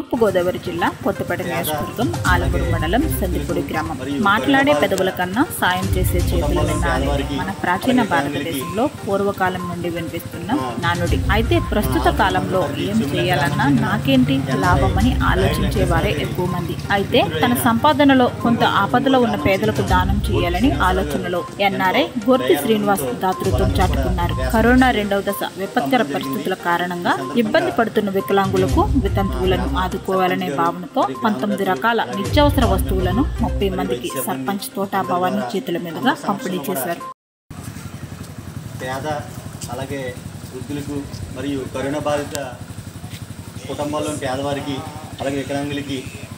తూర్పుగోదావరి జిల్లా కొత్తపేట నియోజకవర్గం ఆలగూరు మండలం సందిపూడి గ్రామం మాట్లాడే పెదవుల కన్నా సాయం చేసే చేతులు వినాలి మన ప్రాచీన భారతదేశంలో పూర్వకాలం నుండి వినిపిస్తున్న నానుడి అయితే ప్రస్తుత కాలంలో ఏం చేయాలన్నా నాకేంటి లాభమని ఆలోచించేవారే ఎక్కువ మంది అయితే తన సంపాదనలో కొంత ఆపదలో ఉన్న పేదలకు దానం చేయాలని ఆలోచనలో ఎన్ఆర్ఐ గోర్తి శ్రీనివాస్ దాతృత్వం చాటుకున్నారు కరోనా రెండవ దశ విపత్కర పరిస్థితుల కారణంగా ఇబ్బంది పడుతున్న వికలాంగులకు వితంతువులను ఆదుకోవాలనే భావనతో పంతొమ్మిది రకాల నిత్యావసర వస్తువులను ముప్పై మందికి సర్పంచ్ తోటా భవానీ చేతుల మీదుగా పంపిణీ చేశారు పేద అలాగే వృద్ధులకు మరియు కరోనా బాధిత కుటుంబాల్లోని పేదవారికి అలాగే వికలాంగులకి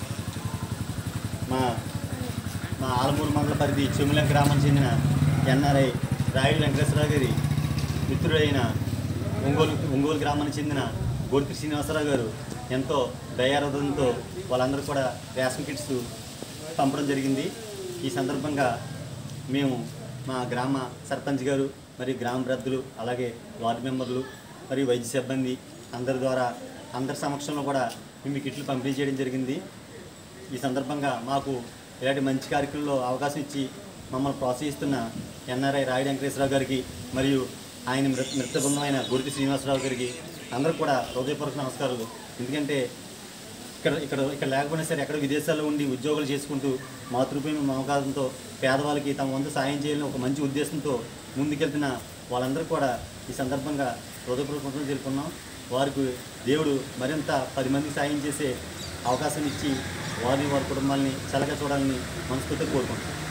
మా మా ఆలమూరు మండల పరిధి చెములం గ్రామం చెందిన ఎన్ఆర్ఐ రాయుడు వెంకటేశ్వరరావు గారి మిత్రుడైన ఒంగోలు ఒంగోలు గ్రామానికి చెందిన గోడిపి శ్రీనివాసరావు గారు ఎంతో దయారథంతో వాళ్ళందరూ కూడా రేషన్ కిట్స్ పంపడం జరిగింది ఈ సందర్భంగా మేము మా గ్రామ సర్పంచ్ గారు మరియు గ్రామ ప్రజలు అలాగే వార్డు మెంబర్లు మరియు వైద్య సిబ్బంది అందరి ద్వారా అందరి సమక్షంలో కూడా మేము ఈ కిట్లు పంపిణీ చేయడం జరిగింది ఈ సందర్భంగా మాకు ఇలాంటి మంచి కార్యక్రమంలో అవకాశం ఇచ్చి మమ్మల్ని ప్రోత్సహిస్తున్న ఎన్ఆర్ఐ రాయుడు వెంకటేశ్వరరావు గారికి మరియు ఆయన మృత మృత బృందమైన గురికి శ్రీనివాసరావు గారికి అందరూ కూడా హృదయపూర్వక నమస్కారాలు ఎందుకంటే ఇక్కడ ఇక్కడ ఇక్కడ లేకపోయినా సరే ఎక్కడ విదేశాల్లో ఉండి ఉద్యోగాలు చేసుకుంటూ మాతృభూమి మమకారంతో పేదవాళ్ళకి తమ వంతు సాయం చేయాలని ఒక మంచి ఉద్దేశంతో ముందుకెళ్తున్న వాళ్ళందరూ కూడా ఈ సందర్భంగా హృదయపూర్వకంగా తెలుపుకున్నాం వారికి దేవుడు మరింత పది మందికి సాయం చేసే అవకాశం ఇచ్చి వారిని వారి కుటుంబాలని చల్లగా చూడాలని మనస్ఫూర్తిగా కోరుకుంటున్నాం